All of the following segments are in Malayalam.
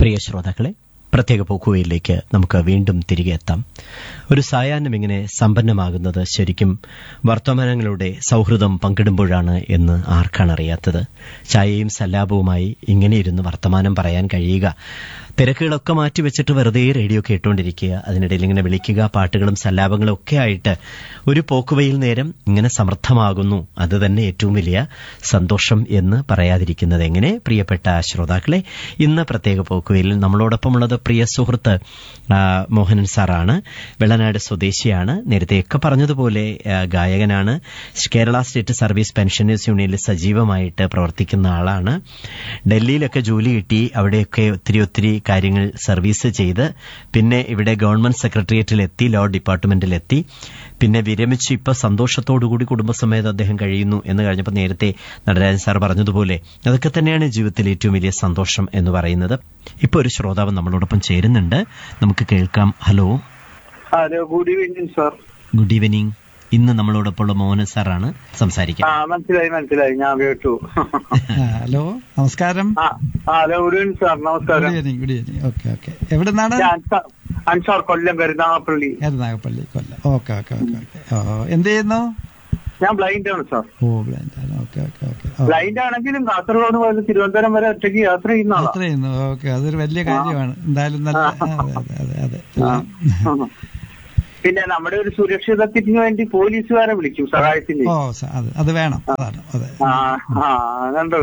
പ്രിയ ശ്രോതാക്കളെ പ്രത്യേക പോക്കുവയിലേക്ക് നമുക്ക് വീണ്ടും തിരികെ എത്താം ഒരു സായാഹ്നം ഇങ്ങനെ സമ്പന്നമാകുന്നത് ശരിക്കും വർത്തമാനങ്ങളുടെ സൗഹൃദം പങ്കിടുമ്പോഴാണ് എന്ന് ആർക്കാണ് അറിയാത്തത് ചായയും സല്ലാപവുമായി ഇങ്ങനെ ഇരുന്ന് വർത്തമാനം പറയാൻ കഴിയുക തിരക്കുകളൊക്കെ മാറ്റിവെച്ചിട്ട് വെറുതെ റേഡിയോ കേട്ടുകൊണ്ടിരിക്കുക അതിനിടയിൽ ഇങ്ങനെ വിളിക്കുക പാട്ടുകളും സല്ലാപങ്ങളും ഒക്കെ ആയിട്ട് ഒരു പോക്കുവയിൽ നേരം ഇങ്ങനെ സമർത്ഥമാകുന്നു അത് തന്നെ ഏറ്റവും വലിയ സന്തോഷം എന്ന് പറയാതിരിക്കുന്നത് എങ്ങനെ പ്രിയപ്പെട്ട ശ്രോതാക്കളെ ഇന്ന് പ്രത്യേക പോക്കുവയിൽ നമ്മളോടൊപ്പമുള്ളത് പ്രിയ സുഹൃത്ത് ആ, മോഹനൻ സാറാണ് വെള്ളനാട് സ്വദേശിയാണ് നേരത്തെയൊക്കെ പറഞ്ഞതുപോലെ ആ, ഗായകനാണ് കേരള സ്റ്റേറ്റ് സർവീസ് പെൻഷനേഴ്സ് യൂണിയനിൽ സജീവമായിട്ട് പ്രവർത്തിക്കുന്ന ആളാണ് ഡൽഹിയിലൊക്കെ ജോലി കിട്ടി അവിടെയൊക്കെ ഒത്തിരി ഒത്തിരി കാര്യങ്ങൾ സർവീസ് ചെയ്ത് പിന്നെ ഇവിടെ ഗവൺമെന്റ് സെക്രട്ടേറിയറ്റിൽ എത്തി ലോ ഡിപ്പാർട്ട്മെന്റിൽ എത്തി പിന്നെ വിരമിച്ച് ഇപ്പൊ സന്തോഷത്തോടുകൂടി കുടുംബസമേതം അദ്ദേഹം കഴിയുന്നു എന്ന് കഴിഞ്ഞപ്പോൾ നേരത്തെ നടരാജൻ സാർ പറഞ്ഞതുപോലെ അതൊക്കെ തന്നെയാണ് ജീവിതത്തിൽ ഏറ്റവും വലിയ സന്തോഷം എന്ന് പറയുന്നത് ഇപ്പൊ ഒരു ശ്രോതാവ് നമ്മളോടൊപ്പം ചേരുന്നുണ്ട് നമുക്ക് കേൾക്കാം hello hello good evening sir good evening ഇന്ന് നമ്മളോടൊപ്പമുള്ള മോഹനൻ സാറാണ് സംസാരിക്കുക ആ മനസ്സിലായി മനസ്സിലായി ഞാൻ കേട്ടു ആ, ഹലോ നമസ്കാരം ആ ആ, hello good evening sir good നമസ്കാരം evening good evening okay okay എവിടെ നിന്നാണ് ഞാൻ Ansar- Ansar Kollam Karunagappally Eranakulappally Kollam okay okay okay okay ഓ എന്ത് ചെയ്യുന്നു ഞാൻ ബ്ലൈൻഡ് ആണ് സാർ ഓ ബ്ലൈൻഡ് ആണ് ഓക്കെ ഓക്കെ ഓക്കെ ഓ, ബ്ലൈൻഡ് ആണെങ്കിലും കാസർഗോഡ് മുതൽ തിരുവനന്തപുരം വരെ ഒറ്റയ്ക്ക് യാത്ര ചെയ്യുന്ന ആളാ യാത്ര ചെയ്യുന്നു ഓക്കെ അതൊരു വലിയ കാര്യമാണ് എന്തായാലും നല്ല ആ, അതെ അതെ അതെ അതെ പിന്നെ നമ്മുടെ ഒരു സുരക്ഷിതത്വത്തിന് വേണ്ടി പോലീസുകാരെ വിളിക്കും സഹായത്തിന് ഓ സ- അത് അത് വേണം അതാണ് അതെ ആ ആ കണ്ടു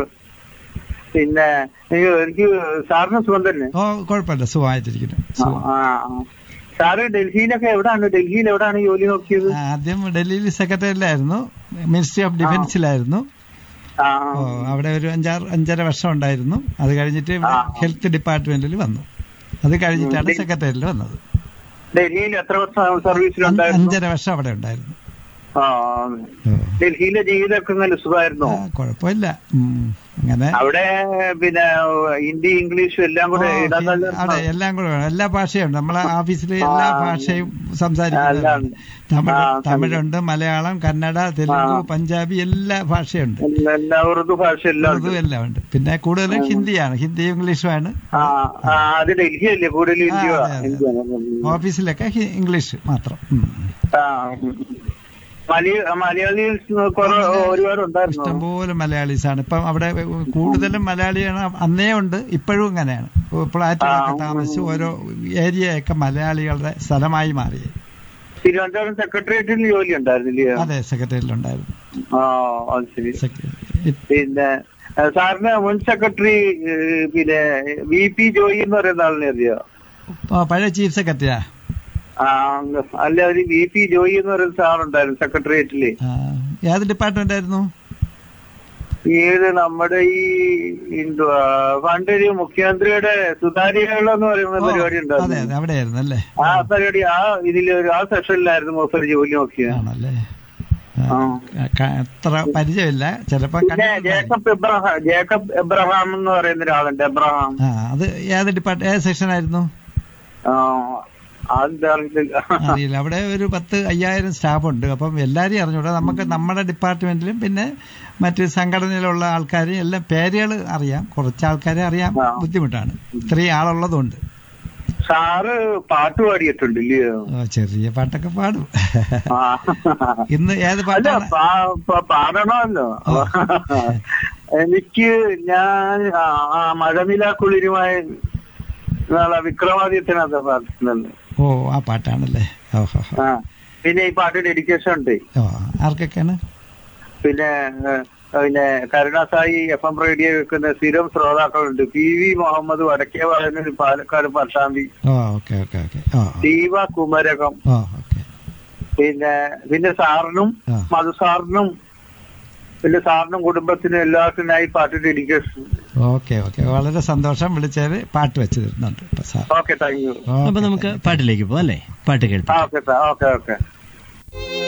പിന്നെ എനിക്ക് എനിക്ക് സാറിന് സുഖം തന്നെ ഓ കുഴപ്പമില്ല സുഖമായിട്ടിരിക്കുന്നു ആ, സുഖം. ആ, ആ. സാറ് ഡൽഹിയിലൊക്കെ എവിടാണ് ഡൽഹിയിൽ എവിടാണ് ജോലി നോക്കിയത് ആദ്യം ഡൽഹിയിൽ സെക്രട്ടറിയിലായിരുന്നു മിനിസ്ട്രി ഓഫ് ഡിഫൻസിലായിരുന്നു ആ ഓ അവിടെ ഒരു അഞ്ചാറ് അഞ്ചര വർഷം ഉണ്ടായിരുന്നു അത് കഴിഞ്ഞിട്ട് ഇവിടെ ഹെൽത്ത് ഡിപ്പാർട്ട്മെന്റിൽ വന്നു അത് കഴിഞ്ഞിട്ടാണ് സെക്രട്ടറിയിൽ വന്നത് ഡൽഹിയിൽ എത്ര വർഷം അഞ്ച് സർവീസിലുണ്ടായിരുന്നു അഞ്ചര വർഷം അവിടെ ഉണ്ടായിരുന്നു ആ ഓ. ഡൽഹിയിലെ ജീവിതമൊക്കെ നല്ല സുഖമായിരുന്നോ ആ, കുഴപ്പമില്ല ഉം. അങ്ങനെ അവിടെ പിന്നെ ഹിന്ദി ഇംഗ്ലീഷും എല്ലാം കൂടെ ഓ, ഇടാൻ നല്ല അവിടെ എല്ലാം കൂടെ വേണം. എല്ലാ ഭാഷയുണ്ട് നമ്മളെ ഓഫീസിൽ എല്ലാ ആ. ഭാഷയും എല്ലാം സംസാരിക്കുന്നുണ്ട് ഉണ്ട്. തമിഴ് ആ, തമിഴുണ്ട് മലയാളം കന്നഡ തെലുങ്ക് ആ. പഞ്ചാബി എല്ലാ ഭാഷയുണ്ട് എല്ലാ- എല്ലാ ഉറുദു ഭാഷ എല്ലാം ഉറുദു ഉണ്ട് എല്ലാം ഉണ്ട് പിന്നെ കൂടുതലും ഹിന്ദിയാണ് ഹിന്ദിയും ഇംഗ്ലീഷുമാണ് ആ ആ, അത് ഡൽഹി അല്ലേ കൂടുതൽ ആ, ഹിന്ദിയോ അതെ, അതെ. ഹിന്ദിയാണ് ഓഫീസിലൊക്കെ ഹി- ഇംഗ്ലീഷ് മാത്രം ഉം. ആ മലയ മലയാളീസ് കുറെ ഒരുപാട് ഉണ്ടായിരുന്നു ഇഷ്ടംപോലെ മലയാളീസ് ആണ് ഇപ്പം അവിടെ കൂടുതലും മലയാളിയാണ് അന്നേ ഉണ്ട് ഇപ്പോഴും ഇങ്ങനെയാണ് ഫ്ലാറ്റുകളൊക്കെ താമസിച്ച് ഓരോ ഏരിയയൊക്കെ മലയാളികളുടെ സ്ഥലമായി മാറി തിരുവനന്തപുരം സെക്രട്ടേറിയറ്റിൽ ജോലി ഉണ്ടായിരുന്നില്ലേ അതെ സെക്രട്ടറിയിലുണ്ടായിരുന്നു ആ അത് ശരി സെക്രട്ടറി പിന്നെ ഏഹ്, സാറിന് മുൻ സെക്രട്ടറി ഏഹ്, പിന്നെ വി പി ജോയി എന്ന് പറയുന്ന ആളിനെ അറിയോ പഴയ ചീഫ് സെക്രട്ടറിയാ ആ അല്ല ഒരു വി പി ജോയി എന്ന് പറയുന്ന സാറുണ്ടായിരുന്നു സെക്രട്ടേറിയറ്റില് ആ, ഏത് ഡിപ്പാർട്ട്മെന്റ് ആയിരുന്നു ഏത് നമ്മുടെ ഈ എന്തുവാ പണ്ടൊരു മുഖ്യമന്ത്രിയുടെ സുതാര്യകൾ എന്ന് പറയുന്ന ഓ, പരിപാടി അതെ ഉണ്ടായിരുന്നു അതെ അവിടെ ആയിരുന്നു അല്ലേ ആ പരിപാടി ആ ഇതിലൊരു ആ സെഷനിലായിരുന്നു മൂപ്പര് ജോലി നോക്കിയത് ആണല്ലേ ആ, ആ. ക- അത്ര പരിചയമില്ല ചിലപ്പോ പിന്നെ കണ്ടിട്ടുണ്ടാവും. ജേക്കബ് എബ്രഹാം ജേക്കബ് എബ്രഹാം എന്ന് പറയുന്ന ഒരാളുണ്ട് എബ്രഹാം ആ അത് ഏത് ഡിപ്പാർട്ട് ഏത് സെക്ഷൻ ആയിരുന്നു ആ അതെന്താ അറിയില്ല അറിയില്ല അവിടെ ഒരു പത്ത് അയ്യായിരം സ്റ്റാഫ് ഉണ്ട് അപ്പം എല്ലാരെയും അറിഞ്ഞൂടാ നമുക്ക് നമ്മുടെ ഡിപ്പാർട്ട്മെന്റിലും പിന്നെ മറ്റ് സംഘടനയിലുള്ള ആൾക്കാരെയും എല്ലാം പേരുകൾ അറിയാം കുറച്ച് ആൾക്കാരെ അറിയാൻ ആ. ബുദ്ധിമുട്ടാണ് ഇത്രയും ആളുള്ളതുകൊണ്ട് സാറ് പാട്ട് പാടിയിട്ടുണ്ട് ഇല്ലയോ ഓ, ചെറിയ പാട്ടൊക്കെ പാടും ആ. ഇന്ന് ഏത് അല്ല പാട്ടാണ് പാ- പാ- പാടണമല്ലോ എനിക്ക് ഞാൻ ആ, ആ മഴനില കുളിരുമായി നാളെ വിക്രമാദിത്യനാഥ പാടുന്നത് ഓ ആ പാട്ടാണല്ലേ ഓഹോ ആ പിന്നെ ഈ പാട്ട് ഡെഡിക്കേഷൻ ഉണ്ട് ഓ ആർക്കൊക്കെയാണ് പിന്നെ ഏഹ്, പിന്നെ കരുണാസായി എഫ് എം റേഡിയോ വെക്കുന്ന സ്ഥിരം ശ്രോതാക്കളുണ്ട് പി വി മുഹമ്മദ് വടക്കേ പറയുന്ന പാലക്കാട് പട്ടാമ്പി ഓ ഓക്കെ ഓക്കെ ഓക്കെ ഓ ഓ. ദീപ കുമരകം ഓ ഓക്കെ പിന്നെ പിന്നെ സാറിനും ആ. മധു സാറിനും പിന്നെ സാറിനും കുടുംബത്തിനും എല്ലാവർക്കുമായി പാട്ട് ഡെഡിക്കേഷൻ ഓക്കെ ഓക്കെ വളരെ സന്തോഷം വിളിച്ചത് പാട്ട് വെച്ച് തരുന്നുണ്ട് ഇപ്പൊ sir okay thank you okay, അപ്പൊ നമുക്ക് പാട്ടിലേക്ക് പോവാം അല്ലേ പാട്ട് കേൾക്കാം ഓക്കെ ഓക്കെ ഓക്കെ